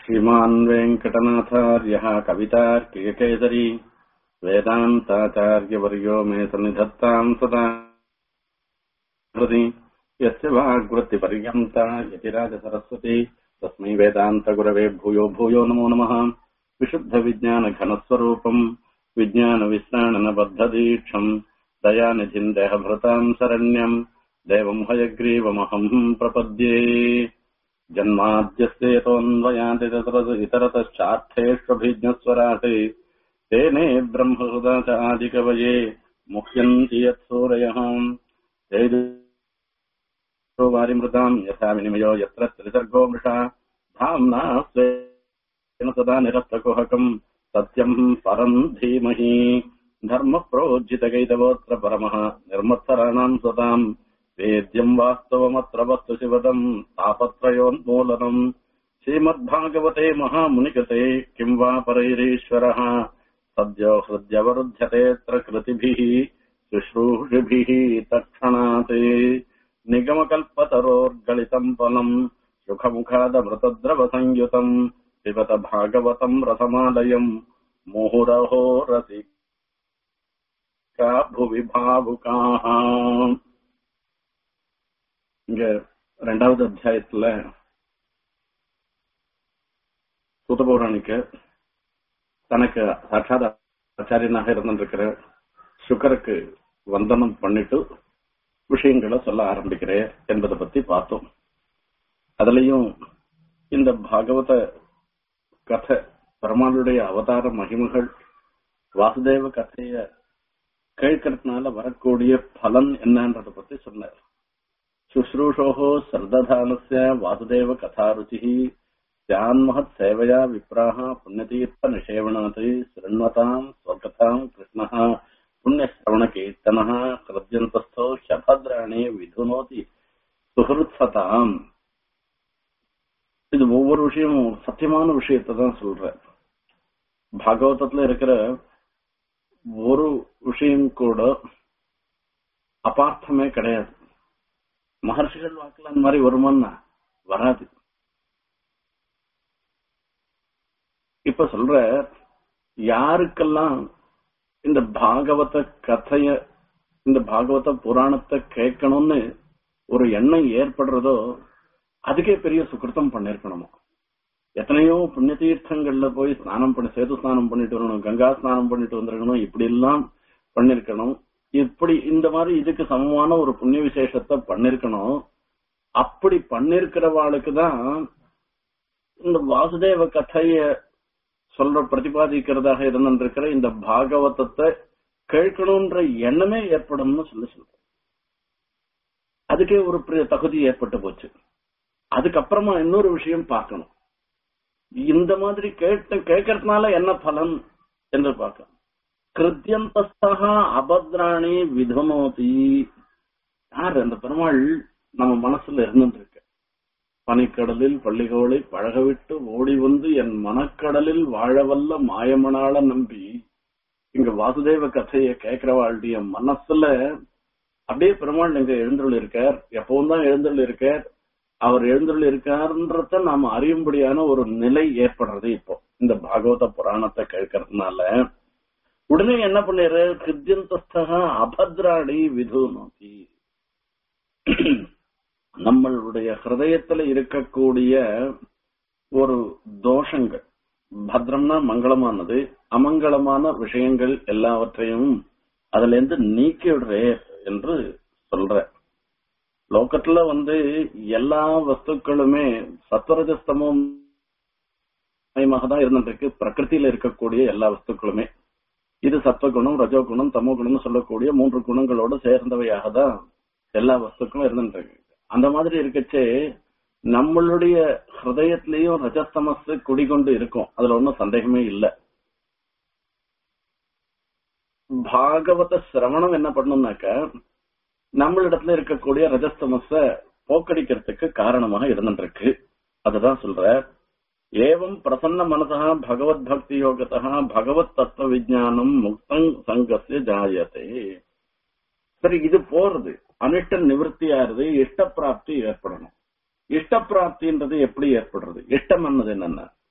श्रीमान् वेङ्कटनाथार्यः कवितार्किककेसरी वेदान्ताचार्यवर्यो मे सन्निधत्ताम् सदा हृदि यस्य वाग्वृत्तिपर्यन्ता यतिराजसरस्वती तस्मै वेदान्तगुरवे भूयो भूयो नमो नमः विशुद्धविज्ञानघनस्वरूपम् विज्ञानविश्राणनबद्धदीक्षम् दयानिधिम् देहभृताम् शरण्यम् देवम् हयग्रीवमहम् प्रपद्ये जन्माद्यस्येतोऽन्वयान्ति तत्र इतरतश्चार्थेष्वभिज्ञस्वराटे तेने ब्रह्महृदाचादिकवये मुह्यन्ति यत्सूरयः तेजो वारिमृताम् यथा विनिमयो यत्र त्रिसर्गो मृषा धाम्ना स्वेन सदा निरस्तकुहकम् सत्यम् परम् धीमहि धर्मः प्रोज्झितगैतवोऽत्र परमः निर्मत्सराणाम् स्वताम् वेद्यम् वास्तवमत्र वस्तु शिवदम् तापत्रयोन्मूलनम् श्रीमद्भागवते महामुनिकते किम् वा परैरीश्वरः सद्यो हृद्यवरुध्यतेऽत्र कृतिभिः शुश्रूषिभिः तत्क्षणात् निगमकल्पतरोर्गलितम् फलम् सुखमुखादमृतद्रवसंयुतम् पिबत भागवतम् रसमालयम् मुहुरहो रसिका भुवि भावुकाः இங்க ரெண்டாவது அத்தியாயத்துல சூத பௌராணிக்க தனக்கு சாட்சாத் ஆச்சாரியனாக இருந்திருக்கிற சுக்கருக்கு வந்தனம் பண்ணிட்டு விஷயங்களை சொல்ல ஆரம்பிக்கிறேன் என்பதை பத்தி பார்த்தோம் அதுலயும் இந்த பாகவத கதை பெருமாளுடைய அவதார மகிமைகள் வாசுதேவ கதைய கேட்கறதுனால வரக்கூடிய பலன் என்னன்றத பத்தி சொன்னார் शुश्रूषोः श्रद्धानस्य वासुदेव कथारुचिः स्यान्महत् सेवया विप्राः पुण्यतीर्थनिषेवणात् शृण्वताम् स्वकथाम् कृष्णः पुण्यश्रवणकीर्तनः हृद्यन्तस्थो शभद्राणि विधुनोति சுகிருத்சதாம் இது ஒவ்வொரு விஷயமும் சத்தியமான விஷயத்தை தான் சொல்ற பாகவதத்துல இருக்கிற ஒரு விஷயம் கூட அபார்த்தமே கிடையாது மகர்ஷிகள் வாக்குல அந்த மாதிரி வருமானா வராது இப்ப சொல்ற யாருக்கெல்லாம் இந்த பாகவத கதைய இந்த பாகவத புராணத்தை கேட்கணும்னு ஒரு எண்ணம் ஏற்படுறதோ அதுக்கே பெரிய சுக்கிருத்தம் பண்ணிருக்கணுமா எத்தனையோ புண்ணிய தீர்த்தங்கள்ல போய் ஸ்நானம் பண்ணி சேது ஸ்நானம் பண்ணிட்டு வரணும் கங்கா ஸ்நானம் பண்ணிட்டு வந்திருக்கணும் இப்படி எல்லாம் பண்ணிருக்கணும் இப்படி இந்த மாதிரி இதுக்கு சமமான ஒரு புண்ணிய விசேஷத்தை பண்ணிருக்கணும் அப்படி பண்ணிருக்கிறவாளுக்கு தான் இந்த வாசுதேவ கதைய சொல்ற பிரதிபாதிக்கிறதாக இருந்திருக்கிற இந்த பாகவதத்தை கேட்கணும்ன்ற எண்ணமே ஏற்படும்னு சொல்லி சொல்ற அதுக்கே ஒரு தகுதி ஏற்பட்டு போச்சு அதுக்கப்புறமா இன்னொரு விஷயம் பார்க்கணும் இந்த மாதிரி கேட்டு கேட்கறதுனால என்ன பலன் என்று பார்க்கணும் கிருத்தியந்தஸ்தா அபத்ராணி விதுனோதி யார் அந்த பெருமாள் நம்ம மனசுல இருந்துருக்கு பனிக்கடலில் பள்ளிகோளை பழகவிட்டு ஓடி வந்து என் மனக்கடலில் வாழவல்ல மாயமனால நம்பி இங்க வாசுதேவ கதையை கேட்கிறவாளுடைய மனசுல அப்படியே பெருமாள் இங்க எழுந்துள்ள இருக்கார் எப்பவும் தான் எழுந்துள்ள இருக்கார் அவர் எழுந்துள்ள இருக்காருன்றத நாம அறியும்படியான ஒரு நிலை ஏற்படுறது இப்போ இந்த பாகவத புராணத்தை கேட்கறதுனால உடனே என்ன பண்ணிடுற கிருத்தியந்தஸ்தகா அபத்ராணி விது நோக்கி நம்மளுடைய ஹிருதயத்துல இருக்கக்கூடிய ஒரு தோஷங்கள் பத்ரம்னா மங்களமானது அமங்கலமான விஷயங்கள் எல்லாவற்றையும் அதுல இருந்து நீக்கி விடுறே என்று சொல்ற லோக்கத்துல வந்து எல்லா வஸ்துக்களுமே சத்வரஜஸ்தமும் தான் இருந்துருக்கு பிரகிருத்தில இருக்கக்கூடிய எல்லா வஸ்துக்களுமே இது சத்வகுணம் ரஜோகுணம் தமோ குணம் சொல்லக்கூடிய மூன்று குணங்களோட சேர்ந்தவையாக தான் எல்லா வஸ்துக்களும் இருந்துருக்கு அந்த மாதிரி இருக்கச்சே நம்மளுடைய ஹிருதயத்திலையும் ரஜஸ்தமஸ் குடிகொண்டு இருக்கும் அதுல ஒன்றும் சந்தேகமே இல்லை பாகவத சிரவணம் என்ன பண்ணணும்னாக்க நம்மளிடத்துல இருக்கக்கூடிய ரஜஸ்தமஸ போக்கடிக்கிறதுக்கு காரணமாக இருந்துருக்கு அதுதான் சொல்ற ஏவம் பிரசன்ன மனசா பகவத் பக்தி யோகத்தா பகவத் தத்துவ விஜயானம் முக்தங் சங்கசிய ஜாயத்தை சரி இது போறது அனிஷ்ட நிவர்த்தியாருது இஷ்ட பிராப்தி ஏற்படணும் இஷ்ட பிராப்தின்றது எப்படி ஏற்படுறது இஷ்டம் என்னது என்னன்னா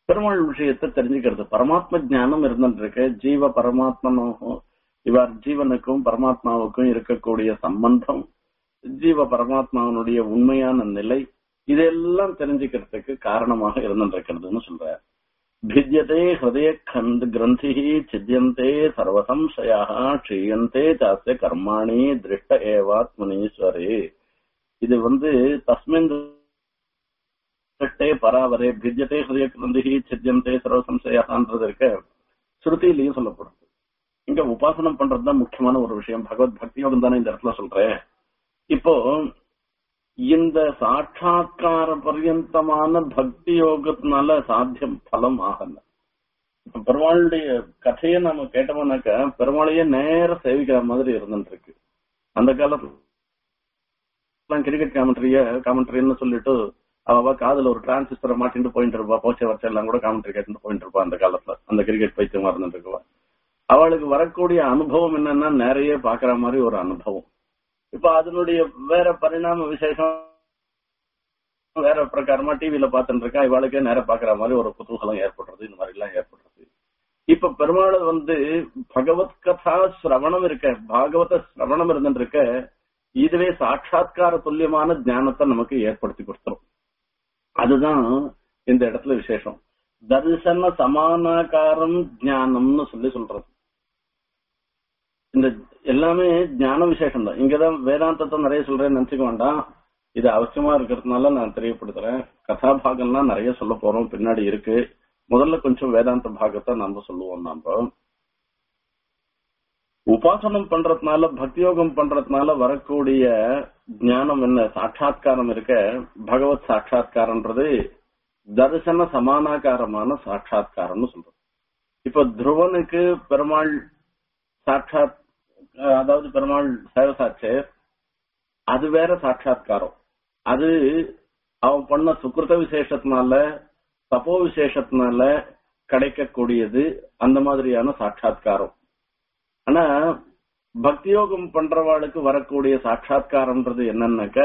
பெருமாள் விஷயத்தை தெரிஞ்சுக்கிறது பரமாத்ம ஞானம் இருந்துருக்கு ஜீவ பரமாத்மனும் இவர் ஜீவனுக்கும் பரமாத்மாவுக்கும் இருக்கக்கூடிய சம்பந்தம் ஜீவ பரமாத்மாவனுடைய உண்மையான நிலை இதெல்லாம் தெரிஞ்சுக்கிறதுக்கு காரணமாக இருந்துருக்கிறதுன்னு சொல்ற भिद्यते हृदय खंड ग्रंथि छिद्यन्ते सर्वसंशया क्षीयन्ते चास्य कर्माणि திருஷ்ட ஏவாத்மனீஸ்வரே இது வந்து தஸ்மின் திருஷ்டே பராவரே பிஜ்யத்தே ஹிருதய கிரந்தி சித்தியந்தே சர்வசம்சயான்றது இருக்க ஸ்ருதியிலையும் சொல்லப்படுது இங்க உபாசனம் பண்றதுதான் முக்கியமான ஒரு விஷயம் பகவத் பக்தி யோகம் தானே இந்த இடத்துல சொல்றேன் இப்போ இந்த சாட்சா்கார பர்யந்தமான பக்தி யோகத்தினால சாத்தியம் பலம் ஆகல இப்ப பெருமாளுடைய கதையை நம்ம கேட்டோம்னாக்க பெருமாளையே நேர சேவிக்கிற மாதிரி இருந்துட்டு இருக்கு அந்த காலத்துல கிரிக்கெட் காமெண்ட்ரிய காமெண்ட்ரின்னு சொல்லிட்டு அவ காதுல ஒரு டிரான்சிஸ்டரை மாட்டிட்டு போயிட்டு இருப்பா போச்ச வச்ச எல்லாம் கூட காமெண்ட்ரி கேட்டு போயிட்டு இருப்பா அந்த காலத்துல அந்த கிரிக்கெட் பைத்தியமா இருந்துட்டு இருக்குவா அவளுக்கு வரக்கூடிய அனுபவம் என்னன்னா நிறைய பாக்குற மாதிரி ஒரு அனுபவம் இப்ப அதனுடைய வேற பரிணாம விசேஷம் வேற பிரகாரமா டிவில பாத்துட்டு இருக்கா இவாளுக்கே நேரம் பாக்குற மாதிரி ஒரு குதூகலம் ஏற்படுறது இந்த மாதிரி எல்லாம் ஏற்படுறது இப்ப பெருமாள் வந்து பகவத் கதா சிரவணம் இருக்க பாகவத சிரவணம் இருந்துட்டு இருக்க இதுவே சாட்சா்கார துல்லியமான ஞானத்தை நமக்கு ஏற்படுத்தி கொடுத்துரும் அதுதான் இந்த இடத்துல விசேஷம் தரிசன சமானாகாரம் ஞானம்னு சொல்லி சொல்றது இந்த எல்லாமே ஞான விசேஷம் தான் இங்கதான் வேதாந்தத்தை நிறைய சொல்றேன்னு நினைச்சுக்க வேண்டாம் இது அவசியமா இருக்கிறதுனால நான் தெரியப்படுத்துறேன் கதாபாகம்லாம் நிறைய சொல்ல போறோம் பின்னாடி இருக்கு முதல்ல கொஞ்சம் வேதாந்த பாகத்தை நம்ம சொல்லுவோம் நாம உபாசனம் பண்றதுனால பக்தியோகம் பண்றதுனால வரக்கூடிய ஞானம் என்ன சாட்சா்காரம் இருக்க பகவத் சாட்சா்காரன்றது தரிசன சமானாகாரமான சாட்சா்காரம்னு சொல்றோம் இப்ப துருவனுக்கு பெருமாள் சாட்சாத் அதாவது பெருமாள் சேவசாச்சு அது வேற சாட்சா்காரம் அது அவன் பண்ண சுக்கிருத விசேஷத்தினால தப்போ விசேஷத்தினால கிடைக்கக்கூடியது அந்த மாதிரியான சாட்சா்காரம் ஆனா பக்தியோகம் பண்றவாளுக்கு வரக்கூடிய சாட்சா்காரம்ன்றது என்னன்னாக்க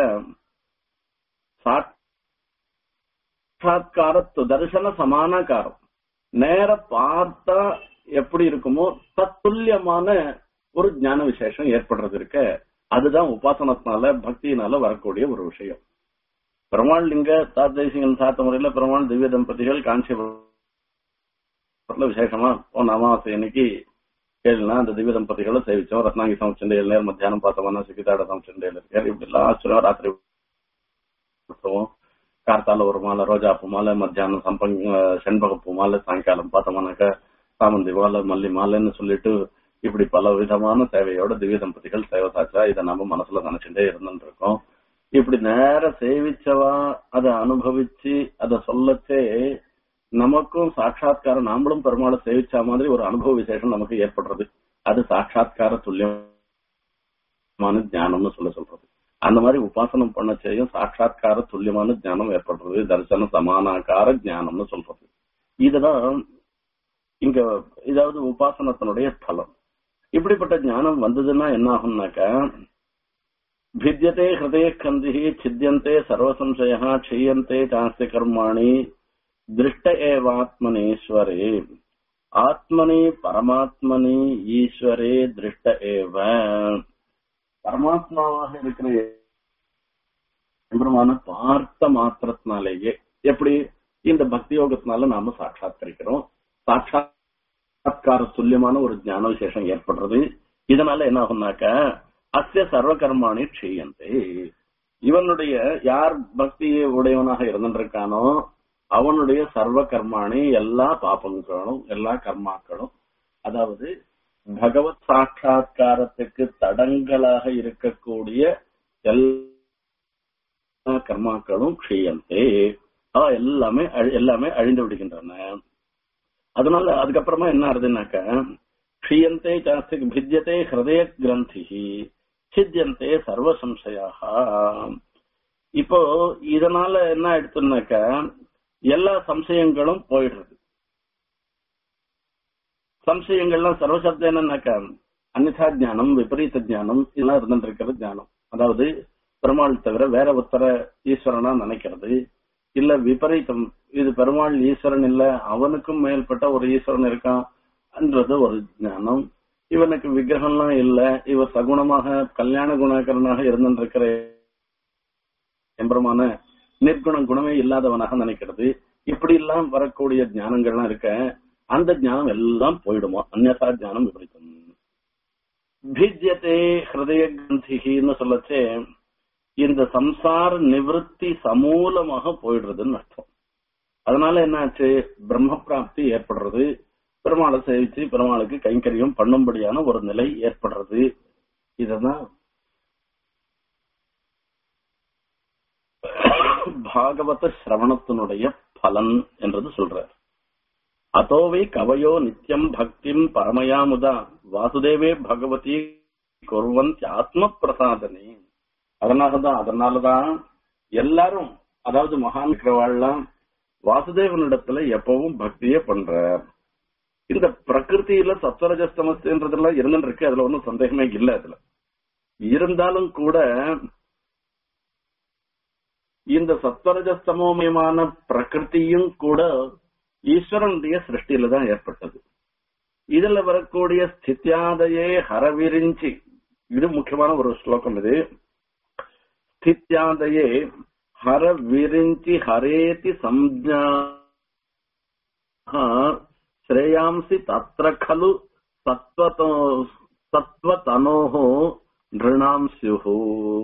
சாட்சா்காரத்து தரிசன சமானகாரம் நேர பார்த்தா எப்படி இருக்குமோ தத்துல்யமான ஒரு ஞான விசேஷம் ஏற்படுறது இருக்க அதுதான் உபாசனத்தினால பக்தியினால வரக்கூடிய ஒரு விஷயம் பெருமாள் லிங்க தாத்தேசிங்கன் சாத்த முறையில பெருமாள் திவ்ய தம்பதிகள் காஞ்சிபுரத்துல விசேஷமா போன அமாவாசை அன்னைக்கு கேளுனா அந்த திவ்ய தம்பதிகளை சேவிச்சோம் ரத்னாங்கி சமச்சண்டையில் நேர் மத்தியானம் பார்த்தோம்னா சிக்கிதாட சமச்சண்டையில் இருக்காரு இப்படி எல்லாம் ஆச்சரியம் ராத்திரி விட்டுருவோம் கார்த்தால ஒரு மாலை ரோஜா பூ மாலை மத்தியானம் சம்பங் செண்பக பூ மாலை சாயங்காலம் பார்த்தோம்னாக்க சாமந்தி மாலை மல்லி மாலைன்னு சொல்லிட்டு இப்படி பல விதமான சேவையோட திவ்ய தம்பதிகள் சேவை சாச்சா இதை நம்ம மனசுல நினைச்சுட்டே இருந்துட்டு இருக்கோம் இப்படி நேர சேவிச்சவா அதை அனுபவிச்சு அதை சொல்லச்சே நமக்கும் சாட்சா்காரம் நாமளும் பெருமாளை சேவிச்ச மாதிரி ஒரு அனுபவ விசேஷம் நமக்கு ஏற்படுறது அது சாட்சா்கார துல்லியமான ஞானம்னு சொல்ல சொல்றது அந்த மாதிரி உபாசனம் பண்ண செய்யும் சாட்சா்கார துல்லியமான ஞானம் ஏற்படுறது தரிசன சமானாகார ஞானம்னு சொல்றது இதுதான் இங்க இதாவது உபாசனத்தினுடைய பலம் இப்படிப்பட்ட ஞானம் வந்ததுன்னா என்ன ஆகும்னாக்கா भिद्यते हृदय कन्धि छिद्यन्ते सर्वसंशयः क्षीयन्ते चास्य कर्माणि दृष्ट एवात्मनीश्वरे ஆத்மனி பரமாத்மனி ஈஸ்வரே திருஷ்ட ஏவ பரமாத்மாவாக இருக்கிற எம்பெருமான பார்த்த மாத்திரத்தினாலேயே எப்படி இந்த பக்தி யோகத்தினால நாம சாட்சாத்கரிக்கிறோம் சாட்சாத்கார துல்லியமான ஒரு ஞான விசேஷம் ஏற்படுறது இதனால என்ன ஆகும்னாக்க அஸ்ய சர்வ கர்மாணி க்ஷீயந்தே இவனுடைய யார் பக்தியை உடையவனாக இருந்திருக்கானோ அவனுடைய சர்வ கர்மாணி எல்லா பாப்பங்களும் எல்லா கர்மாக்களும் அதாவது பகவத் சாட்சா்காரத்துக்கு தடங்களாக இருக்கக்கூடிய எல்லா கர்மாக்களும் க்ஷீயந்தே எல்லாமே எல்லாமே அழிந்து விடுகின்றன அதனால அதுக்கப்புறமா என்ன ஆகுதுன்னாக்க க்ஷீயந்தே ஜாஸ்தி பிஜ்யத்தே ஹிருதய கிரந்தி சித்தியந்தே சர்வ சம்சயாக இப்போ இதனால என்ன எடுத்துனாக்க எல்லா சம்சயங்களும் போயிடுறது சம்சயங்கள்லாம் சர்வசப்தம் என்னன்னாக்கா அந்நிதா ஜானம் விபரீத ஜானம் இதெல்லாம் இருந்துட்டு இருக்கிற ஜானம் அதாவது பெருமாள் தவிர வேற ஒருத்தர ஈஸ்வரனா நினைக்கிறது இல்ல விபரீதம் இது பெருமாள் ஈஸ்வரன் இல்ல அவனுக்கும் மேல்பட்ட ஒரு ஈஸ்வரன் இருக்கான் என்றது ஒரு ஞானம் இவனுக்கு விக்கிரகம்லாம் இல்ல இவர் சகுணமாக கல்யாண குணகரனாக இருந்திருக்கிற எம்பரமான நிர்குணம் குணமே இல்லாதவனாக நினைக்கிறது இப்படி எல்லாம் வரக்கூடிய ஞானங்கள்லாம் இருக்க அந்த ஞானம் எல்லாம் போயிடுமா அந்நதா ஞானம் விபரீதம் பிஜ்யத்தே ஹிருதய கிரந்திகின்னு சொல்லச்சே இந்த சம்சார நிவர்த்தி சமூலமாக போயிடுறதுன்னு அர்த்தம் அதனால என்னாச்சு பிரம்ம பிராப்தி ஏற்படுறது பெருமாளை சேவிச்சு பெருமாளுக்கு கைங்கரியம் பண்ணும்படியான ஒரு நிலை ஏற்படுறது இததான் பாகவத சிரவணத்தினுடைய பலன் என்றது சொல்றார் அதோவை கவயோ நித்தியம் பக்திம் பரமயாமுதா வாசுதேவே பகவதி குர்வந்த் ஆத்ம பிரசாதனே அதனாலதான் அதனாலதான் எல்லாரும் அதாவது மகான் இருக்கிறவாள்லாம் வாசுதேவனிடத்துல எப்பவும் பக்தியே பண்ற இந்த பிரகிருதியில சத்வரஜஸ்தமஸ்ன்றதெல்லாம் இருந்துட்டு இருக்கு அதுல ஒன்றும் சந்தேகமே இல்ல அதுல இருந்தாலும் கூட இந்த சத்வரஜஸ்தமோமயமான பிரகிருதியும் கூட ஈஸ்வரனுடைய சிருஷ்டியில தான் ஏற்பட்டது இதுல வரக்கூடிய ஸ்தித்யாதையே ஹரவிரிஞ்சி இது முக்கியமான ஒரு ஸ்லோகம் இது ஸ்தித்யாதையே ஹர விரிஞ்சி ஹரேதி சம்ஜா ஸ்ரேயாம்சி தத்ர खलु சத்வதோ சத்வதனோः நிருணாம் ஸ்யுஹு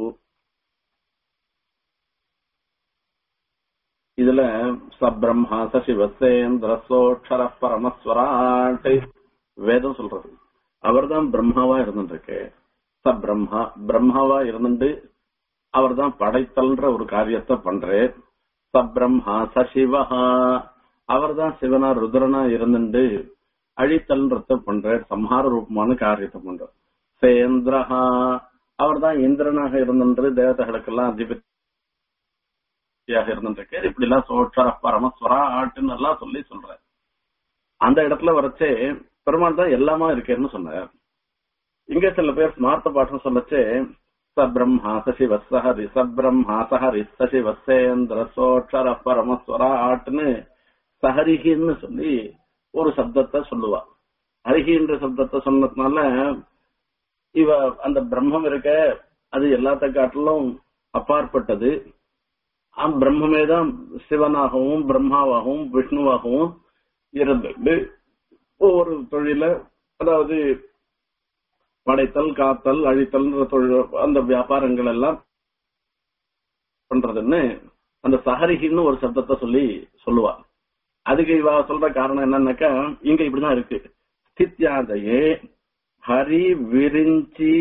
இதுல சப்ரம்மா சசிவசேந்திர சோட்சர பரமஸ்வராட் வேதம் சொல்றது அவர்தான் பிரம்மாவா இருந்துருக்கு சப்ரம்மா பிரம்மாவா இருந்துட்டு அவர்தான் படைத்தல்ன்ற ஒரு காரியத்தை பண்றார் சப்ரம்மா சசிவஹா அவர்தான் சிவனா ருத்ரனா இருந்துட்டு அழித்தல்ன்றத பண்றார் சம்ஹார ரூபமான காரியத்தை பண்றார் சேந்திரஹா அவர்தான் இந்திரனாக இருந்துட்டு தேவதைகளுக்கெல்லாம் அதிபதி இருந்துருக்கார் இப்படி எல்லாம் சோட்சர பரமஸ்வரா ஆட்டுன்னு எல்லாம் சொல்லி சொல்ற அந்த இடத்துல வரைச்சே பெருமாள் தான் எல்லாமா இருக்கேன்னு சொன்னார் இங்க சில பேர் ஸ்மார்த்த பாட்டம் சொல்லச்சே சப்ரம்மா சசிவ சஹரி சப்ரம்மா சஹரி சசிவ சேந்திர சோட்சர பரமஸ்வரா ஆட்டுன்னு சஹரிகின்னு சொல்லி ஒரு சப்தத்தை சொல்லுவா ஹரிகின்ற சப்தத்தை சொன்னதுனால இவ அந்த பிரம்மம் இருக்க அது எல்லாத்த காட்டிலும் அப்பாற்பட்டது பிரம்மமே தான் சிவனாகவும் பிரம்மாவாகவும் விஷ்ணுவாகவும் இருந்துட்டு ஒவ்வொரு தொழில அதாவது படைத்தல் காத்தல் அழித்தல் தொழில் அந்த வியாபாரங்கள் எல்லாம் பண்றதுன்னு அந்த சஹரிகின்னு ஒரு சப்தத்தை சொல்லி சொல்லுவா அதுக்கு இவ சொல்ற காரணம் என்னன்னாக்கா இங்க இப்படிதான் இருக்கு ஸ்தித்யாதையே ஹரி விரிஞ்சி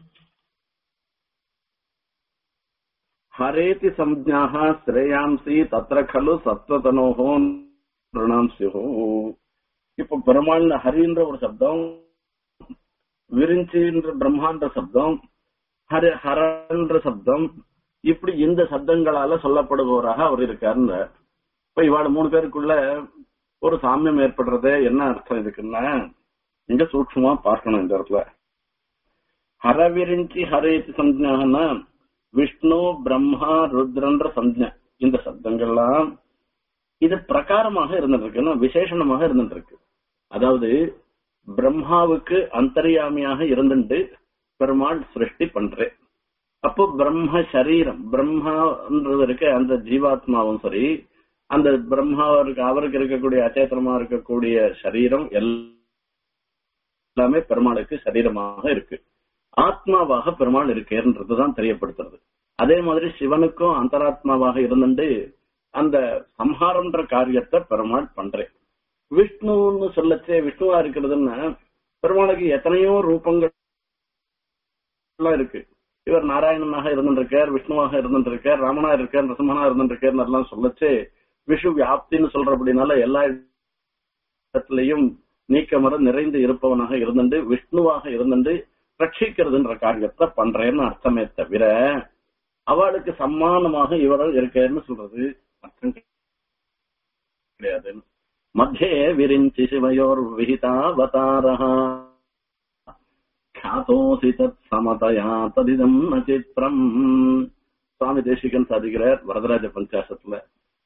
ஹரேதி சம்ஜாக ஸ்ரேயாம்சி தத்திர கலு சத்வதனோகோ ரிணாம்சியோ இப்ப பெருமாள் ஹரின்ற ஒரு சப்தம் விரிஞ்சின்ற பிரம்மான்ற சப்தம் ஹர ஹரன்ற சப்தம் இப்படி இந்த சப்தங்களால சொல்லப்படுபவராக அவர் இருக்காருன்ற இப்ப இவாள் மூணு பேருக்குள்ள ஒரு சாமியம் ஏற்படுறது என்ன அர்த்தம் இதுக்குன்னா இங்க சூட்சமா பார்க்கணும் இந்த இடத்துல ஹரவிரிஞ்சி ஹரேதி சம்ஜாகனா விஷ்ணு பிரம்மா ருத்ரன்ற சஞ்ச இந்த சப்தங்கள்லாம் இது பிரகாரமாக இருந்துருக்கு விசேஷணமாக இருந்துருக்கு அதாவது பிரம்மாவுக்கு அந்தரியாமியாக இருந்துட்டு பெருமாள் சிருஷ்டி பண்றேன் அப்போ பிரம்ம சரீரம் பிரம்மான்றது இருக்க அந்த ஜீவாத்மாவும் சரி அந்த பிரம்மாவிற்கு அவருக்கு இருக்கக்கூடிய அச்சேத்தனமா இருக்கக்கூடிய சரீரம் எல்லாமே பெருமாளுக்கு சரீரமாக இருக்கு ஆத்மாவாக பெருமாள் இருக்கேன்றதுதான் தெரியப்படுத்துறது அதே மாதிரி சிவனுக்கும் அந்தராத்மாவாக இருந்துட்டு அந்த சம்ஹாரன்ற காரியத்தை பெருமாள் பண்றேன் விஷ்ணுன்னு சொல்லச்சே விஷ்ணுவா இருக்கிறதுன்னா பெருமாளுக்கு எத்தனையோ ரூபங்கள் இருக்கு இவர் நாராயணனாக இருந்துருக்கார் விஷ்ணுவாக இருந்துருக்கார் ராமனா இருக்கார் நரசிம்மனா இருந்துருக்கார் எல்லாம் சொல்லச்சு விஷு வியாப்தின்னு சொல்றபடினால எல்லா இடத்துலயும் நீக்கமர நிறைந்து இருப்பவனாக இருந்துட்டு விஷ்ணுவாக இருந்துட்டு ரட்சிக்கிறதுன்ற காரியத்தை பண்றேன்னு அர்த்தமே தவிர அவளுக்கு சம்மானமாக இவர்கள் இருக்கேன்னு சொல்றது அர்த்தம் கிடையாது மத்தியே விரிஞ்சி சிவயோர் விஹிதாவதாரா ख्यातोऽसि तत् समतया तदिदम् न चित्रम् சுவாமி தேசிகன் சாதிக்கிறார் வரதராஜ பஞ்சாசத்துல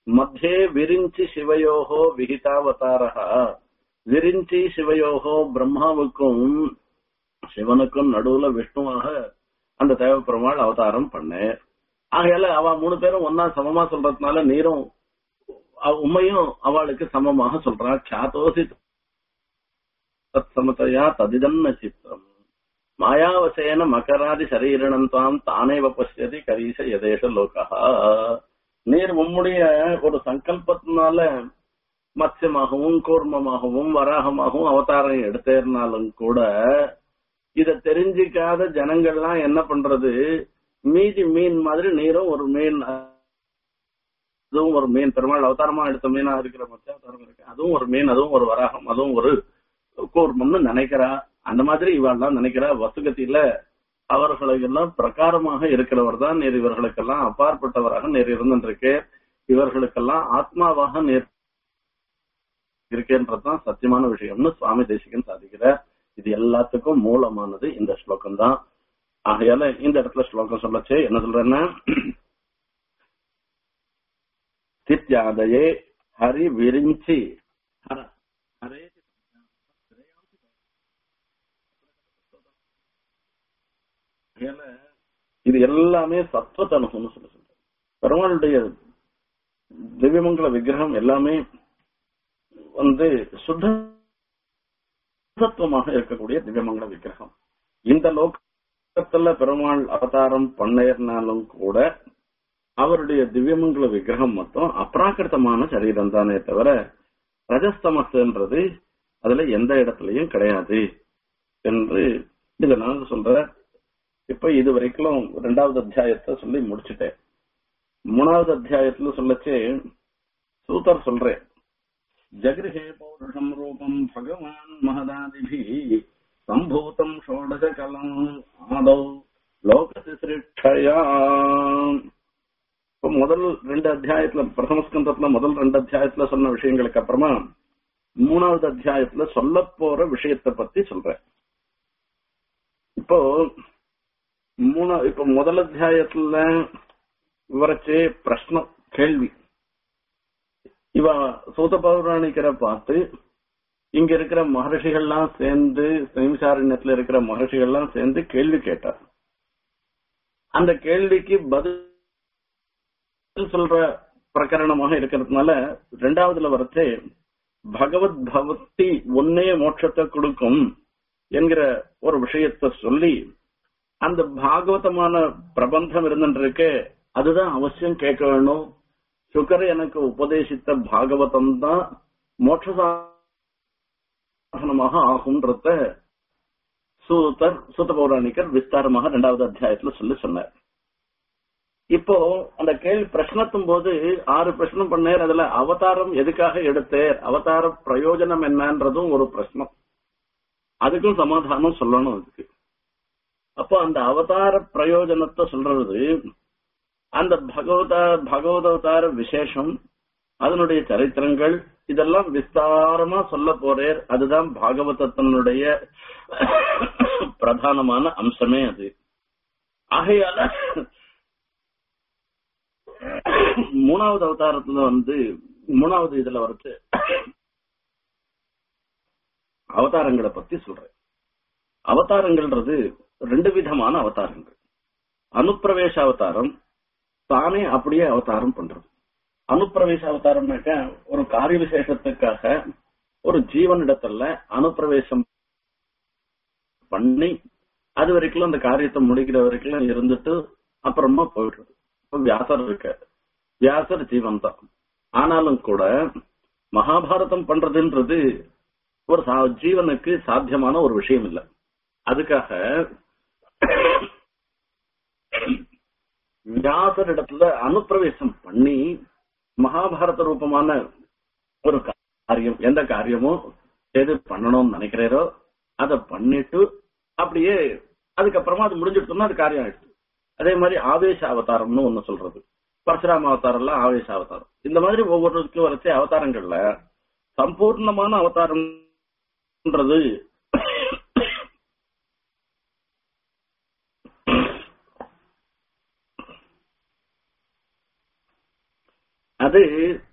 மத்தியே விரிஞ்சி சிவயோகோ விகிதாவதாரா விரிஞ்சி சிவயோகோ பிரம்மாவுக்கும் சிவனுக்கும் நடுவுல விஷ்ணுவாக அந்த தேவப்பெருமாள் அவதாரம் பண்ணேன் ஆகையால அவ மூணு பேரும் ஒன்னா சமமா சொல்றதுனால நீரும் அவ- உண்மையும் அவளுக்கு சமமாக சொல்றா சாத்தோசி தத் சமதையா ததிதன்ன சித்தம் மாயாவசேன மகராதி சரீரணம் தாம் தானேவ பசியதி கரீச யதேஷ லோகா நீர் உம்முடைய ஒரு சங்கல்பத்தினால மத்யமாகவும் கூர்மமாகவும் வராகமாகவும் அவதாரம் எடுத்தேர்னாலும் கூட இத தெரிஞ்சிக்காத ஜனங்கள்லாம் என்ன பண்றது மீதி மீன் மாதிரி நீரும் ஒரு மீன் அதுவும் ஒரு மீன் பெருமாள் அவதாரமா எடுத்த மீனா இருக்கிற மத்திய அவதாரம் இருக்கு அதுவும் ஒரு மீன் அதுவும் ஒரு வராகம் அதுவும் ஒரு கூர்மம்னு நினைக்கிறா அந்த மாதிரி இவாள்லாம் நினைக்கிறா வசுகத்தில அவர்களுக்கெல்லாம் பிரகாரமாக இருக்கிறவர் தான் நீர் இவர்களுக்கெல்லாம் அப்பாற்பட்டவராக நீர் இருந்திருக்கு இவர்களுக்கெல்லாம் ஆத்மாவாக நீர் இருக்கேன்றதுதான் சத்தியமான விஷயம்னு சுவாமி தேசிகன் சாதிக்கிறார் இது எல்லாத்துக்கும் மூலமானது இந்த ஸ்லோகம் தான் ஆகையால இந்த இடத்துல ஸ்லோகம் சொல்லச்சே என்ன சொல்றேன்னா ஸ்தித்யாதயே ஹரி விரிஞ்சி ஹர ஹரே ஆகையால இது எல்லாமே சத்வத்தனுகம்னு சொல்ல சொல்றேன் பெருமாளுடைய திவ்யமங்கல விக்கிரகம் எல்லாமே வந்து சுத்தத்துவமாக இருக்கக்கூடிய திவ்யமங்கல விக்கிரகம் இந்த லோகத்துல பெருமாள் அவதாரம் பண்ணேர்னாலும் கூட அவருடைய திவ்யமங்கல விக்கிரகம் மட்டும் அப்ராக்கிருத்தமான சரீரம் தானே தவிர ரஜஸ்தமஸ்ன்றது அதுல எந்த இடத்துலயும் கிடையாது என்று இத நான் சொல்றேன் இப்ப இது வரைக்கும் ரெண்டாவது அத்தியாயத்தை சொல்லி முடிச்சுட்டேன் மூணாவது அத்தியாயத்துல சொல்லச்சு சூத்தர் சொல்றேன் ஜகிருஹே பௌருஷம் ரூபம் பகவான் மகதாதிபி சம்பூதம் ஷோடச கலம் ஆதௌ லோகசி சிருட்சயா இப்ப முதல் ரெண்டு அத்தியாயத்துல பிரதம ஸ்கந்தத்துல முதல் ரெண்டு அத்தியாயத்துல சொன்ன விஷயங்களுக்கு அப்புறமா மூணாவது அத்தியாயத்துல சொல்ல போற விஷயத்தை பத்தி சொல்றேன் இப்போ மூணா இப்ப முதல் அத்தியாயத்துல விவரச்சே பிரஷ்னம் கேள்வி இவ சூத பௌராணிக்கரை பார்த்து இங்க இருக்கிற மகர்ஷிகள்லாம் சேர்ந்து சைம்சாரண்யத்துல இருக்கிற மகர்ஷிகள்லாம் சேர்ந்து கேள்வி கேட்டார் அந்த கேள்விக்கு பதில் சொல்ற பிரகரணமாக இருக்கிறதுனால ரெண்டாவதுல வரச்சே பகவத் பக்தி ஒன்னே மோட்சத்தை கொடுக்கும் என்கிற ஒரு விஷயத்தை சொல்லி அந்த பாகவதமான பிரபந்தம் இருந்துருக்கு அதுதான் அவசியம் கேட்க வேணும் சுகர் எனக்கு உபதேசித்த பாகவதம் தான் மோட்ச சாதனமாக ஆகும்ன்றத சூத்தர் சூத்த பௌராணிக்கர் விஸ்தாரமாக இரண்டாவது அத்தியாயத்துல சொல்லி சொன்னார் இப்போ அந்த கேள்வி பிரச்சனத்தும் போது ஆறு பிரச்சனம் பண்ணேர் அதுல அவதாரம் எதுக்காக எடுத்தேர் அவதார பிரயோஜனம் என்னன்றதும் ஒரு பிரச்சனம் அதுக்கும் சமாதானம் சொல்லணும் அதுக்கு அப்போ அந்த அவதார பிரயோஜனத்தை சொல்றது அந்த பகவத பகவதவதார விசேஷம் அதனுடைய சரித்திரங்கள் இதெல்லாம் விஸ்தாரமா சொல்ல போறேர் அதுதான் பாகவதத்தினுடைய பிரதானமான அம்சமே அது ஆகையால மூணாவது அவதாரத்துல வந்து மூணாவது இதுல வரச்சு அவதாரங்களை பத்தி சொல்றேன் அவதாரங்கள்ன்றது ரெண்டு விதமான அவதாரங்கள் அனுப்பிரவேச அவதாரம் தானே அப்படியே அவதாரம் பண்றது அனுப்பிரவேச அவதாரம்னாக்க ஒரு காரிய விசேஷத்துக்காக ஒரு ஜீவனிடத்துல அனுப்பிரவேசம் பண்ணி அது வரைக்கும் அந்த காரியத்தை முடிக்கிற வரைக்கும் இருந்துட்டு அப்புறமா போயிடுறது இப்ப வியாசர் இருக்க வியாசர் ஜீவன் தான் ஆனாலும் கூட மகாபாரதம் பண்றதுன்றது ஒரு சா- ஜீவனுக்கு சாத்தியமான ஒரு விஷயம் இல்லை அதுக்காக வியாசரிடத்துல அனுப்பிரவேசம் பண்ணி மகாபாரத ரூபமான ஒரு காரியம் எந்த காரியமோ எது பண்ணணும்னு நினைக்கிறீரோ அதை பண்ணிட்டு அப்படியே அதுக்கப்புறமா அது முடிஞ்சிட்டோம்னா அது காரியம் ஆயிடுச்சு அதே மாதிரி ஆவேச அவதாரம்னு ஒண்ணு சொல்றது பரசுராம அவதாரம்ல ஆவேச அவதாரம் இந்த மாதிரி ஒவ்வொருக்கும் வரைச்ச அவதாரங்கள்ல சம்பூர்ணமான அவதாரம்ன்றது அது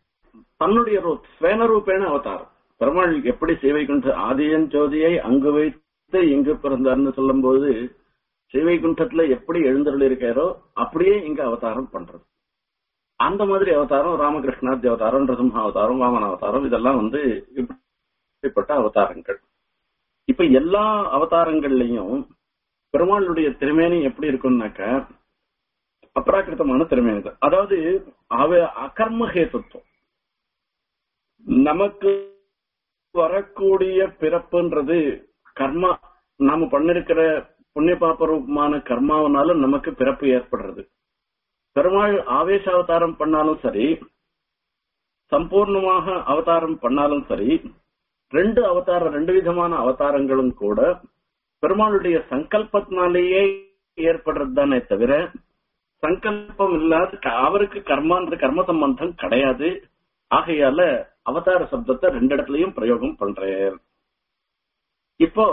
தன்னுடைய ரூப் ஸ்வேன ரூபேன அவதாரம் பெருமாள் எப்படி சேவை கொண்டு ஆதியன் ஜோதியை அங்கு வைத்து இங்கு பிறந்தார்னு சொல்லும்போது ஸ்ரீவைகுண்டத்துல எப்படி எழுந்தருள் இருக்காரோ அப்படியே இங்க அவதாரம் பண்றது அந்த மாதிரி அவதாரம் ராமகிருஷ்ணாதி அவதாரம் நரசிம்ம அவதாரம் வாமன அவதாரம் இதெல்லாம் வந்து இப்படிப்பட்ட அவதாரங்கள் இப்ப எல்லா அவதாரங்கள்லயும் பெருமாளுடைய திருமேனி எப்படி இருக்கும்னாக்க அப்ராக்கிருத்தமான திருமேனி தான் அதாவது அவ அகர்ம ஹேத்துவம் நமக்கு வரக்கூடிய பிறப்புன்றது கர்மா நாம பண்ணிருக்கிற புண்ணிய பாப்ப ரூபமான கர்மாவனால நமக்கு பிறப்பு ஏற்படுறது பெருமாள் ஆவேச அவதாரம் பண்ணாலும் சரி சம்பூர்ணமாக அவதாரம் பண்ணாலும் சரி ரெண்டு அவதாரம் ரெண்டு விதமான அவதாரங்களும் கூட பெருமாளுடைய சங்கல்பத்தினாலேயே ஏற்படுறது தானே தவிர சங்கல்பம் இல்லாத அவருக்கு கர்மான்ற கர்ம சம்பந்தம் கிடையாது ஆகையால அவதார சப்தத்தை ரெண்டு இடத்துலயும் பிரயோகம் பண்றேன் இப்போ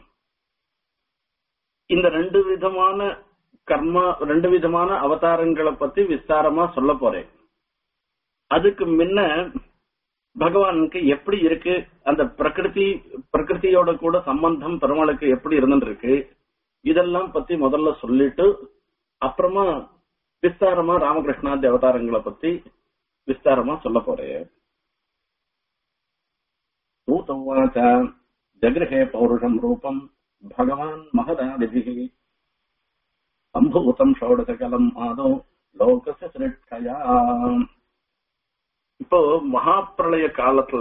இந்த ரெண்டு விதமான கர்மா ரெண்டு விதமான அவதாரங்களை பத்தி விஸ்தாரமா சொல்ல போறேன் அதுக்கு முன்ன பகவானுக்கு எப்படி இருக்கு அந்த பிரகிருதி பிரகிருதியோட கூட சம்பந்தம் பெருமாளுக்கு எப்படி இருந்துருக்கு இதெல்லாம் பத்தி முதல்ல சொல்லிட்டு அப்புறமா விஸ்தாரமா ராமகிருஷ்ணாதி அவதாரங்களை பத்தி விஸ்தாரமா சொல்ல போறேன் பூதவாச்ச ஜகிரஹே பௌருஷம் ரூபம் பகவான் மகதாதிபிः சம்பூதம் ஷோடசகலம் ஆதோ லோகச சிருட்சயா இப்போ மகாப்பிரளய காலத்துல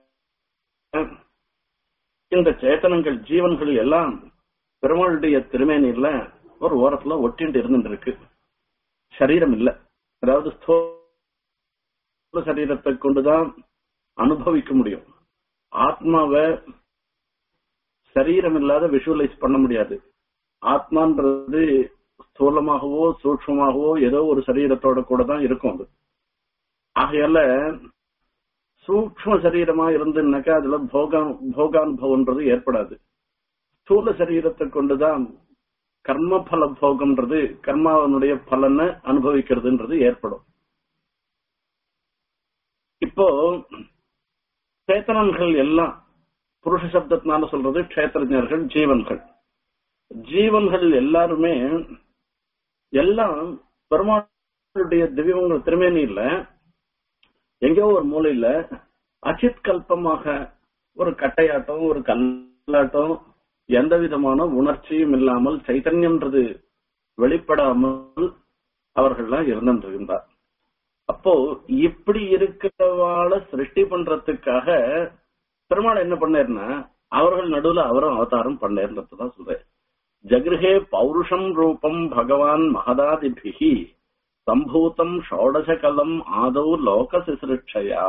இந்த சேத்தனங்கள் ஜீவன்கள் எல்லாம் பெருமாளுடைய திருமேனியில ஒரு ஓரத்துல ஒட்டிண்டு இருந்துட்டு இருக்கு சரீரம் இல்ல அதாவது ஸ்தூல சரீரத்தை கொண்டுதான் அனுபவிக்க முடியும் ஆத்மாவை சரீரம் இல்லாத விஷுவலைஸ் பண்ண முடியாது ஆத்மான்றது ஸ்தூலமாகவோ சூட்சமாகவோ ஏதோ ஒரு சரீரத்தோட கூட தான் இருக்கும் அது ஆகையால சூக்ம சரீரமா இருந்துனாக்கா அதுல போகான் போகானுபவம்ன்றது ஏற்படாது ஸ்தூல சரீரத்தை கொண்டுதான் கர்ம பல போகம்ன்றது கர்மாவனுடைய பலனை அனுபவிக்கிறதுன்றது ஏற்படும் இப்போ சேத்தனன்கள் எல்லாம் புருஷ சப்தத்தினால சொல்றது கஷேத்திரஜர்கள் ஜீவன்கள் ஜீவன்கள் எல்லாருமே எல்லாம் பெருமாளுடைய திவ்யங்கள் திருமேனி இல்ல எங்கேயோ ஒரு மூலையில அச்சித் கல்பமாக ஒரு கட்டையாட்டம் ஒரு கல்லாட்டம் எந்த விதமான உணர்ச்சியும் இல்லாமல் சைத்தன்யம்ன்றது வெளிப்படாமல் அவர்கள்லாம் இருந்திருந்தார் அப்போ இப்படி இருக்கிறவாள சிருஷ்டி பண்றதுக்காக பெருமாள் என்ன பண்ணாருன்னா அவர்கள் நடுவுல அவரும் அவதாரம் பண்ணேன்றதுதான் சொல்றேன் ஜகிருஹே பௌருஷம் ரூபம் பகவான் மகதாதிபிகி சம்பூதம் ஷோடசகலம் ஆதௌ லோக சிசிருட்சயா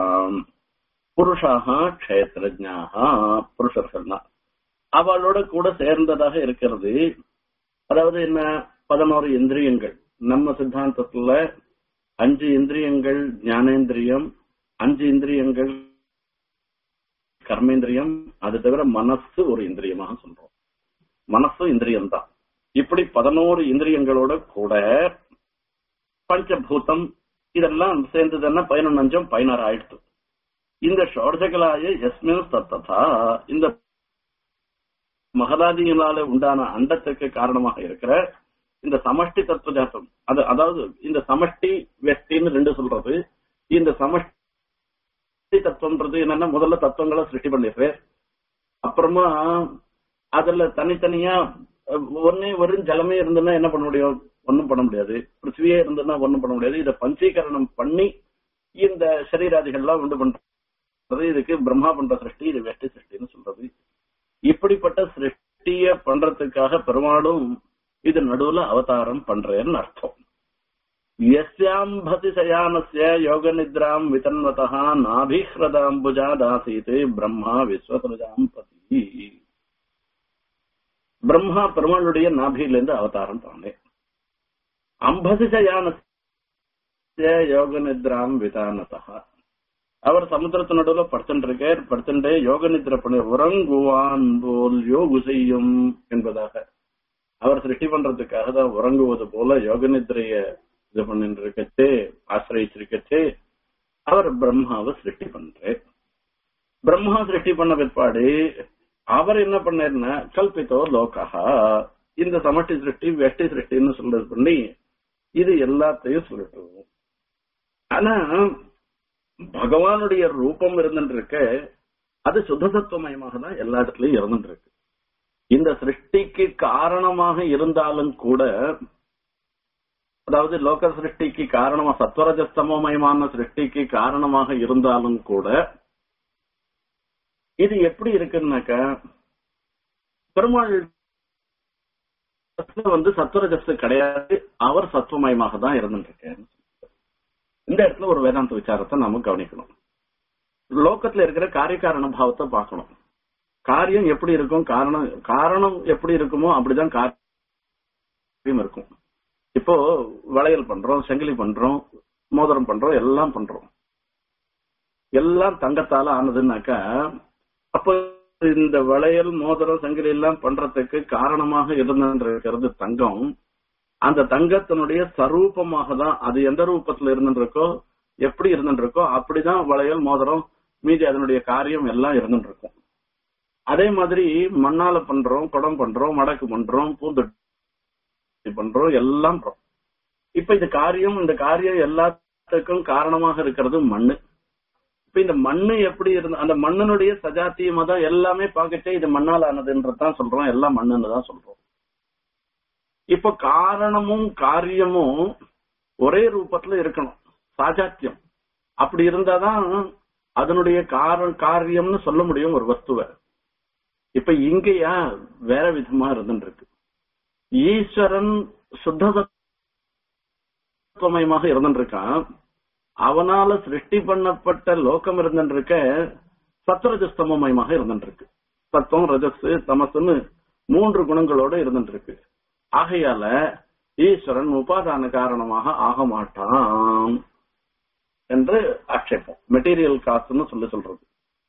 புருஷாக க்ஷேத்திரஜாக புருஷர்கள்னா அவளோட கூட சேர்ந்ததாக இருக்கிறது அதாவது என்ன பதினோரு இந்திரியங்கள் நம்ம சித்தாந்தத்துல அஞ்சு இந்திரியங்கள் ஞானேந்திரியம் அஞ்சு இந்திரியங்கள் கர்மேந்திரியம் அது தவிர மனசு ஒரு இந்திரியமாக சொல்றோம் மனசு இந்திரியம் தான் இப்படி பதினோரு இந்திரியங்களோட கூட பஞ்சபூதம் இதெல்லாம் சேர்ந்ததுன்னா பதினொன்னு அஞ்சம் பதினாறு ஆயிடுத்து இந்த ஷோடசகலாய எஸ்மின் தத்ததா இந்த மகதாதிகளால உண்டான அண்டத்துக்கு காரணமாக இருக்கிற இந்த சமஷ்டி தத்துவ ஜாத்தம் அது அதாவது இந்த சமஷ்டி வெஷ்டின்னு ரெண்டு சொல்றது இந்த சமஷ்டி தத்துவம்ன்றது என்னன்னா முதல்ல தத்துவங்களை சிருஷ்டி பண்ணிடுறேன் அப்புறமா அதுல தனித்தனியா ஒன்னே வெறும் ஜலமே இருந்ததுன்னா என்ன பண்ண முடியும் ஒன்னும் பண்ண முடியாது பிருத்திவியே இருந்ததுன்னா ஒன்னும் பண்ண முடியாது இதை பஞ்சீகரணம் பண்ணி இந்த சரீராதிகள்லாம் உண்டு பண்றது இதுக்கு பிரம்மா பண்ற சிருஷ்டி இது வெஷ்டி சிருஷ்டின்னு சொல்றது இப்படிப்பட்ட சிருஷ்டிய பண்றதுக்காக பெருமாளும் இது நடுவுல அவதாரம் பண்றேன்னு அர்த்தம் எஸ்யாம்பதி சயானஸ்ய யோக நித்ராம் விதன்வதா நாபிஹ்ரதாம்புஜாதாசீத் பிரம்மா விஸ்வசருஜாம் பதி பிரம்மா பெருமாளுடைய நாபியிலிருந்து அவதாரம் பண்ணேன் அம்பசி சயானஸ்ய யோக நித்ராம் விதானதா அவர் சமுத்திரத்து நடுவுல படுத்துட்டு இருக்கார் படுத்துட்டே யோக நித்ர பண்ண உறங்குவான் போல் யோகு செய்யும் என்பதாக அவர் சிருஷ்டி பண்றதுக்காக தான் உறங்குவது போல யோக நித்ரைய இது பண்ணிட்டு இருக்கச்சே ஆசிரியச்சிருக்கச்சே அவர் பிரம்மாவை சிருஷ்டி பண்றார் பிரம்மா சிருஷ்டி பண்ண பிற்பாடு அவர் என்ன பண்ணாருன்னா கல்பித்தோ லோகா இந்த சமஷ்டி சிருஷ்டி வெஷ்டி சிருஷ்டின்னு சொல்றது பண்ணி இது எல்லாத்தையும் சொல்லட்டும் ஆனா பகவானுடைய ரூபம் இருந்துட்டு இருக்க அது சுத்தசத்துவமயமாக தான் எல்லா இடத்துலயும் இருந்துட்டு இருக்கு இந்த சிருஷ்டிக்கு காரணமாக இருந்தாலும் கூட அதாவது லோக சிருஷ்டிக்கு காரணமா சத்வரஜஸ்தமயமான சிருஷ்டிக்கு காரணமாக இருந்தாலும் கூட இது எப்படி இருக்குன்னாக்கா பெருமாள் வந்து சத்வரஜஸ் கிடையாது அவர் சத்துவமயமாக தான் இருந்துட்டு இருக்காரு இந்த இடத்துல ஒரு வேதாந்த விசாரத்தை நாம கவனிக்கணும் லோகத்துல இருக்கிற காரியகாரண பாவத்தை பார்க்கணும் காரியம் எப்படி இருக்கும் காரணம் காரணம் எப்படி இருக்குமோ அப்படிதான் காரியம் இருக்கும் இப்போ வளையல் பண்றோம் செங்கிலி பண்றோம் மோதிரம் பண்றோம் எல்லாம் பண்றோம் எல்லாம் தங்கத்தால ஆனதுன்னாக்கா அப்ப இந்த வளையல் மோதிரம் சங்கிலி எல்லாம் பண்றதுக்கு காரணமாக இருந்திருக்கிறது தங்கம் அந்த தங்கத்தினுடைய சரூபமாக தான் அது எந்த ரூபத்துல இருந்துருக்கோ எப்படி இருந்துருக்கோ அப்படிதான் வளையல் மோதிரம் மீதி அதனுடைய காரியம் எல்லாம் இருந்துருக்கும் அதே மாதிரி மண்ணால பண்றோம் குடம் பண்றோம் மடக்கு பண்றோம் பூந்தொட்டி பண்றோம் எல்லாம் பண்றோம் இப்ப இந்த காரியம் இந்த காரியம் எல்லாத்துக்கும் காரணமாக இருக்கிறது மண்ணு இப்ப இந்த மண்ணு எப்படி இருந்து அந்த மண்ணினுடைய சஜாத்தியமா தான் எல்லாமே பாக்கெட்டே இது மண்ணால் ஆனதுன்றதான் சொல்றோம் எல்லாம் மண்ணுன்னு தான் சொல்றோம் இப்ப காரணமும் காரியமும் ஒரே ரூபத்துல இருக்கணும் சாஜாத்தியம் அப்படி இருந்தாதான் அதனுடைய கார காரியம்னு சொல்ல முடியும் ஒரு வஸ்துவை இப்ப இங்கேயா வேற விதமா இருந்துட்டு இருக்கு ஈஸ்வரன் சுத்தமயமாக இருந்துட்டு இருக்கான் அவனால சிருஷ்டி பண்ணப்பட்ட லோகம் இருந்துட்டு இருக்க சத்ரஜஸ்தமயமாக இருந்துட்டு இருக்கு சத்தம் ரஜஸ் தமசுன்னு மூன்று குணங்களோட இருந்துட்டு இருக்கு ஆகையால ஈஸ்வரன் உபாதான காரணமாக ஆக மாட்டான் என்று ஆட்சேபம் மெட்டீரியல் காசுன்னு சொல்லி சொல்றது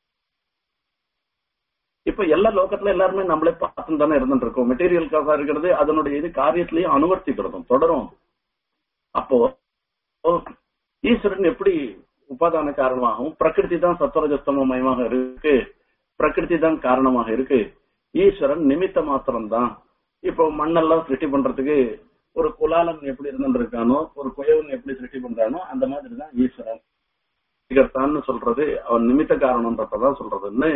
இப்ப எல்லா லோகத்துல எல்லாருமே நம்மளே பார்த்து தானே இருந்துட்டு இருக்கோம் மெட்டீரியல் காசா இருக்கிறது அதனுடைய இது காரியத்திலையும் அனுவர்த்திக்கிறதும் தொடரும் அப்போ ஈஸ்வரன் எப்படி உபாதான காரணமாகவும் பிரகிருதி தான் சத்வரஜஸ்தமயமாக இருக்கு பிரகிருதி தான் காரணமாக இருக்கு ஈஸ்வரன் நிமித்த மாத்திரம் தான் இப்போ மண்ணெல்லாம் சிருஷ்டி பண்றதுக்கு ஒரு குலாலன் எப்படி இருந்திருக்கானோ ஒரு குயவன் எப்படி சிருஷ்டி பண்றானோ அந்த மாதிரி தான் ஈஸ்வரன் இகர்த்தான்னு சொல்றது அவன் நிமித்த காரணம்ன்றதான் சொல்றதுன்னு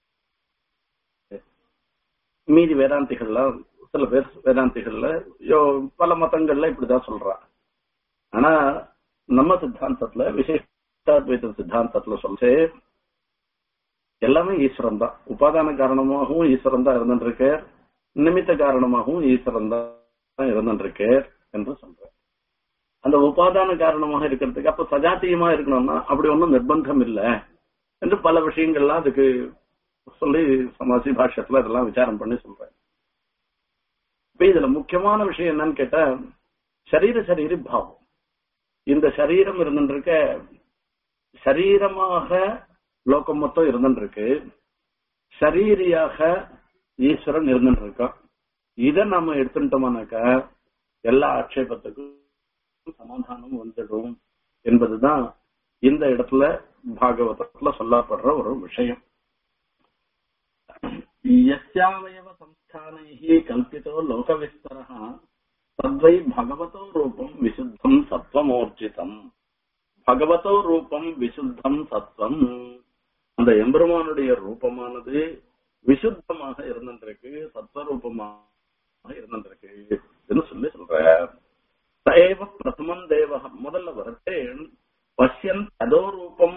மீதி வேதாந்திகள்லாம் சில பேர் வேதாந்திகள்ல பல மதங்கள்ல இப்படிதான் சொல்றா ஆனா நம்ம சித்தாந்தத்துல விசேஷாத்வைத சித்தாந்தத்துல சொல்ல எல்லாமே ஈஸ்வரன் தான் உபாதான காரணமாகவும் ஈஸ்வரன் தான் இருந்துருக்கார் நிமித்த காரணமாகவும் ஈஸ்வரன் தான் இருந்துருக்கார் என்று சொல்ற அந்த உபாதான காரணமாக இருக்கிறதுக்கு அப்ப சஜாத்தியமா இருக்கணும்னா அப்படி ஒன்றும் நிர்பந்தம் இல்லை என்று பல விஷயங்கள்லாம் அதுக்கு சொல்லி சமாசி பாஷ்யத்துல இதெல்லாம் விசாரம் பண்ணி சொல்றேன் இப்ப இதுல முக்கியமான விஷயம் என்னன்னு கேட்டா சரீர சரீரி பாவம் இந்த சரீரம் இருந்துருக்க சரீரமாக லோகம் மொத்தம் இருந்துருக்கு சரீரியாக ஈஸ்வரன் இருந்துட்டு இருக்கான் இதை நாம எடுத்துட்டோம்னாக்கா எல்லா ஆட்சேபத்துக்கும் சமாதானம் வந்துடும் என்பதுதான் இந்த இடத்துல பாகவதத்துல சொல்லப்படுற ஒரு விஷயம் यस्यावयव संस्थानैः कल्पितो लोकविस्तरः तद्वै भगवतो रूपम् विशुद्धम् सत्त्वमूर्जितम् பகவதோ ரூபம் விசுத்தம் சத்வம் அந்த எம்பெருமானுடைய ரூபமானது விசுத்தமாக இருந்திருக்கு சத்வரூபமாக இருந்திருக்கு என்று சொல்லி சொல்ற சைவ பிரதமம் தேவ முதல்ல வரட்டே பசியன் ததோ ரூபம்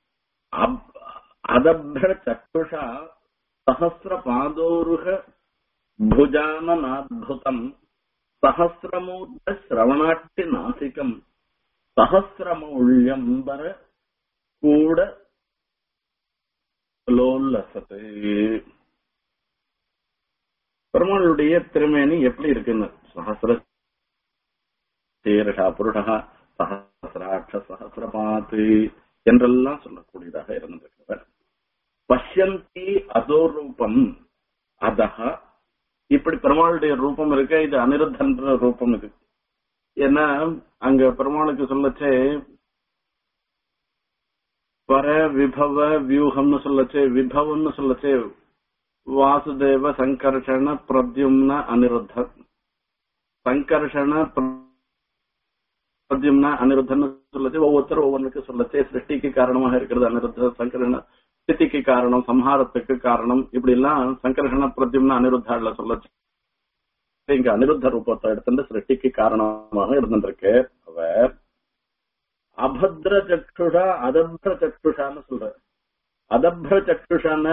அதப்ர சக்ஷுஷா சஹசிரபாதோருக புஜானநாத்புதம் சஹசிரமூர்த்த சிரவணாட்டி நாசிகம் சஹசிரமௌழியம்பர கூட லோல்லசத்து பெருமாளுடைய திருமேனி எப்படி இருக்குன்னு சஹசிர சீரஷா புருஷா சஹசிராட்ச சஹசிரபாத்து என்றெல்லாம் சொல்லக்கூடியதாக இருந்திருக்கிறவர் பஷ்யந்தி அதோ ரூபம் அதஹ இப்படி பெருமாளுடைய ரூபம் இருக்க இது அனிருத்தன்ற ரூபம் இது ஏன்னா அங்க பெருமாளுக்கு சொல்லச்சே பர விபவ வியூகம்னு சொல்லச்சே விபவம்னு சொல்லச்சே வாசுதேவ சங்கர்ஷண பிரத்யும்ன அனிருத்த சங்கர்ஷண பிரத்யும்ன அனிருத்தன்னு சொல்லச்சு ஒவ்வொருத்தரும் ஒவ்வொன்றுக்கு சொல்லச்சே சிருஷ்டிக்கு காரணமாக இருக்கிறது அனிருத்த சங்கர்ஷண ஸ்திதிக்கு காரணம் சம்ஹாரத்துக்கு காரணம் இப்படி எல்லாம் சங்கர்ஷண பிரத்யும்ன அனிருத்தால சொல்லச்சு இங்க அனிருத்த ரூபத்தை எடுத்துட்டு சிருஷ்டிக்கு காரணமாக இருந்துருக்கு அவர் அபத்ர சக்ஷுஷா அதப்ர சக்ஷுஷான்னு சொல்ற அதப்ர சக்ஷுஷான்னு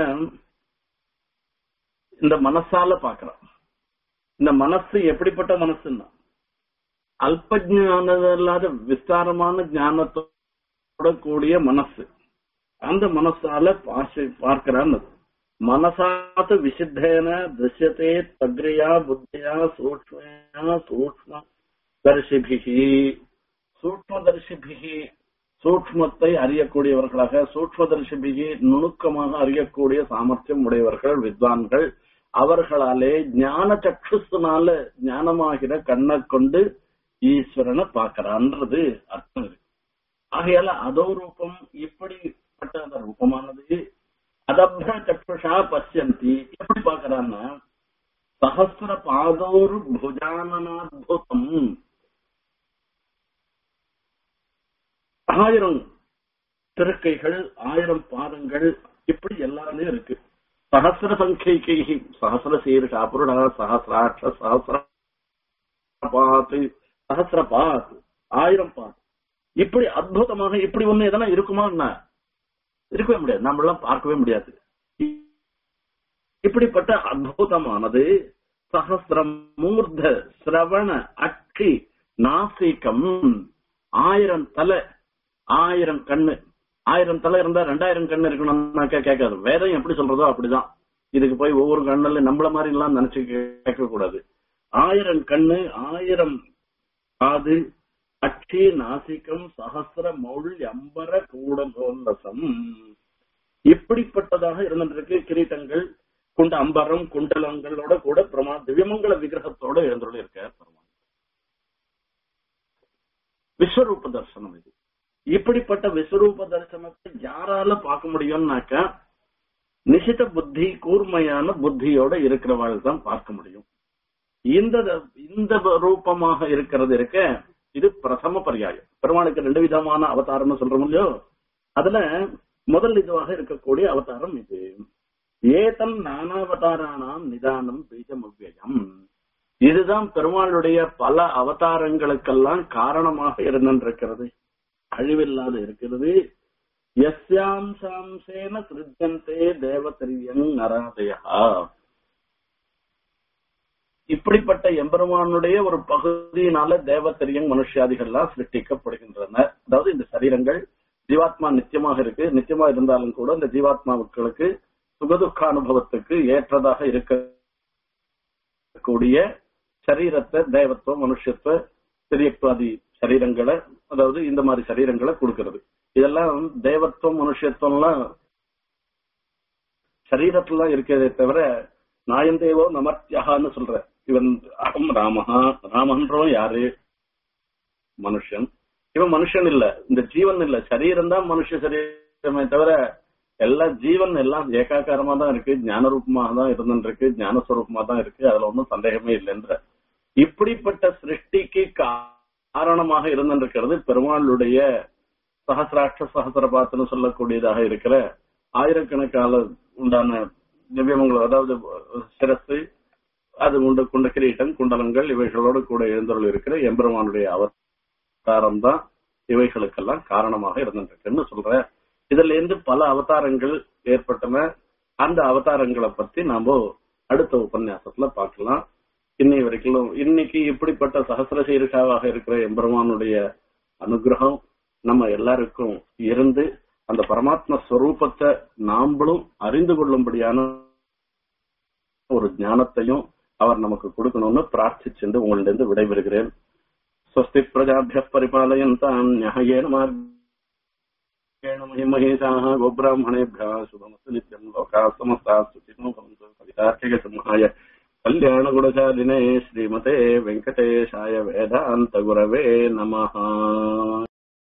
இந்த மனசால பாக்குறான் இந்த மனசு எப்படிப்பட்ட மனசுன்னா அல்ப ஞானம் இல்லாத விஸ்தாரமான ஞானத்தோட கூடிய மனசு அந்த மனசால பாசி பார்க்கிறான்னு மனசாத்து விசித்தேன திருஷ்யத்தே தக்ரியா புத்தியா சூக்ஷ்மயா சூக்ஷ்ம தரிசிபிகி சூக்மதர்ஷிபிகி சூக்மத்தை அறியக்கூடியவர்களாக சூக்மதர்ஷிபிகி நுணுக்கமாக அறியக்கூடிய சாமர்த்தியம் உடையவர்கள் வித்வான்கள் அவர்களாலே ஞான சக்ஷுனால ஞானமாகிற கண்ணை கொண்டு ஈஸ்வரனை பார்க்கறான்றது அர்த்தம் இருக்கு ஆகையால அதோ ரூபம் இப்படிப்பட்ட அந்த ரூபமானது அதப்ர சக்ஷுஷா பசியந்தி எப்படி பார்க்கறான்னா சஹசிர பாதோர் புஜானனாத்புதம் ஆயிரம் திருக்கைகள் ஆயிரம் பாதங்கள் இப்படி எல்லாமே இருக்கு சஹசிர சங்கைகை சஹசிர சீர்ஷா புருடா சஹசிராட்ச சஹசிர பாத்து சஹசிர பாத் ஆயிரம் பாத் இப்படி அற்புதமாக இப்படி ஒண்ணு எதனா இருக்குமா என்ன இருக்கவே முடியாது நம்மளாம் பார்க்கவே முடியாது இப்படிப்பட்ட அற்புதமானது சஹசிரம் மூர்த்த சிரவண அக்கி நாசிகம் ஆயிரம் தலை ஆயிரம் கண்ணு ஆயிரம் தலை இருந்தா ரெண்டாயிரம் கண்ணு இருக்கணும்னாக்கா கேட்காது வேதம் எப்படி சொல்றதோ அப்படிதான் இதுக்கு போய் ஒவ்வொரு கண்ணுல நம்மள மாதிரி எல்லாம் நினைச்சு கேட்க கூடாது ஆயிரம் கண்ணு ஆயிரம் காது அட்சி நாசிகம் சகசிர மௌள் அம்பர கூடசம் இப்படிப்பட்டதாக இருந்திருக்கு கிரீட்டங்கள் குண்ட அம்பரம் குண்டலங்களோட கூட பிரமா திவ்யமங்கல விக்கிரகத்தோட எழுந்துள்ள இருக்கார் பெருமாள் விஸ்வரூப தரிசனம் இது இப்படிப்பட்ட விஸ்வரூப தரிசனத்தை யாரால பார்க்க முடியும்னாக்க நிசித புத்தி கூர்மையான புத்தியோட இருக்கிறவாள் தான் பார்க்க முடியும் இந்த இந்த ரூபமாக இருக்கிறது இருக்க இது பிரதம பரியாயம் பெருமாளுக்கு ரெண்டு விதமான அவதாரம்னு சொல்றோம் இல்லையோ அதுல முதல் இதுவாக இருக்கக்கூடிய அவதாரம் இது ஏதன் நானாவதாரானாம் நிதானம் பீஜம் அவ்வியம் இதுதான் பெருமாளுடைய பல அவதாரங்களுக்கெல்லாம் காரணமாக இருந்திருக்கிறது அழிவில்லாத இருக்கிறது எஸ்யாம் சாம்சேன சிருஜந்தே தேவதரியங் நராதயா இப்படிப்பட்ட எம்பெருமானுடைய ஒரு பகுதியினால தேவத்தரியங் மனுஷியாதிகள்லாம் சிருஷ்டிக்கப்படுகின்றன அதாவது இந்த சரீரங்கள் ஜீவாத்மா நித்தியமாக இருக்கு நித்தியமா இருந்தாலும் கூட இந்த ஜீவாத்மாவுக்களுக்கு சுகதுக்க அனுபவத்துக்கு ஏற்றதாக இருக்கக்கூடிய சரீரத்தை தேவத்துவம் மனுஷத்துவ திரியத்வாதி சரீரங்களை அதாவது இந்த மாதிரி சரீரங்களை கொடுக்கிறது இதெல்லாம் தேவத்துவம் மனுஷத்துவம்லாம் சரீரத்துல இருக்கிறதே தவிர நாயந்தேவோ நமர்த்தியகான்னு சொல்ற இவன் அகம் ராமஹா ராமன்றவன் யாரு மனுஷன் இவன் மனுஷன் இல்ல இந்த ஜீவன் இல்ல சரீரம் தான் மனுஷ சரீரமே தவிர எல்லா ஜீவன் எல்லாம் ஏகாக்காரமா தான் இருக்கு ஞான ரூபமாக தான் இருந்துருக்கு ஞானஸ்வரூபமா தான் இருக்கு அதுல ஒன்றும் சந்தேகமே இல்லைன்ற இப்படிப்பட்ட சிருஷ்டிக்கு காரணமாக இருந்திருக்கிறது பெருமாளுடைய சகசிராட்ச சகசிரபாத்துன்னு சொல்லக்கூடியதாக இருக்கிற ஆயிரக்கணக்கால உண்டான திவ்யமங்கலம் அதாவது சிரசு அது உண்டு குண்ட கிரீட்டம் குண்டலங்கள் இவைகளோடு கூட எழுந்தருள் இருக்கிற எம்பெருமானுடைய அவதாரம் தான் இவைகளுக்கெல்லாம் காரணமாக இருந்திருக்குன்னு சொல்ற இதுல இருந்து பல அவதாரங்கள் ஏற்பட்டன அந்த அவதாரங்களை பத்தி நாம அடுத்த உபன்யாசத்துல பார்க்கலாம் இன்னை வரைக்கும் இன்னைக்கு இப்படிப்பட்ட சகசிர சீருஷாவாக இருக்கிற எம்பெருமானுடைய அனுகிரகம் நம்ம எல்லாருக்கும் இருந்து அந்த பரமாத்ம ஸ்வரூபத்தை நாம்பளும் அறிந்து கொள்ளும்படியான ஒரு ஞானத்தையும் அவர் நமக்கு கொடுக்கணும்னு பிரார்த்திச்சென்று உங்களிடம் விடைபெறுகிறேன் ஸ்வஸ்தி பிரஜாபிய பரிபாலயந்தாம் நியாயேன மார்கேண மகிமகேஷாः गोब्राह्मणेभ्यः शुभमस्तु नित्यम् लोकाः समस्ताः सुखिनो भवन्तु कवितार्किकसंहाय कल्याणगुणशालिने श्रीमते वेङ्कटेशाय वेदान्तगुरवे नमः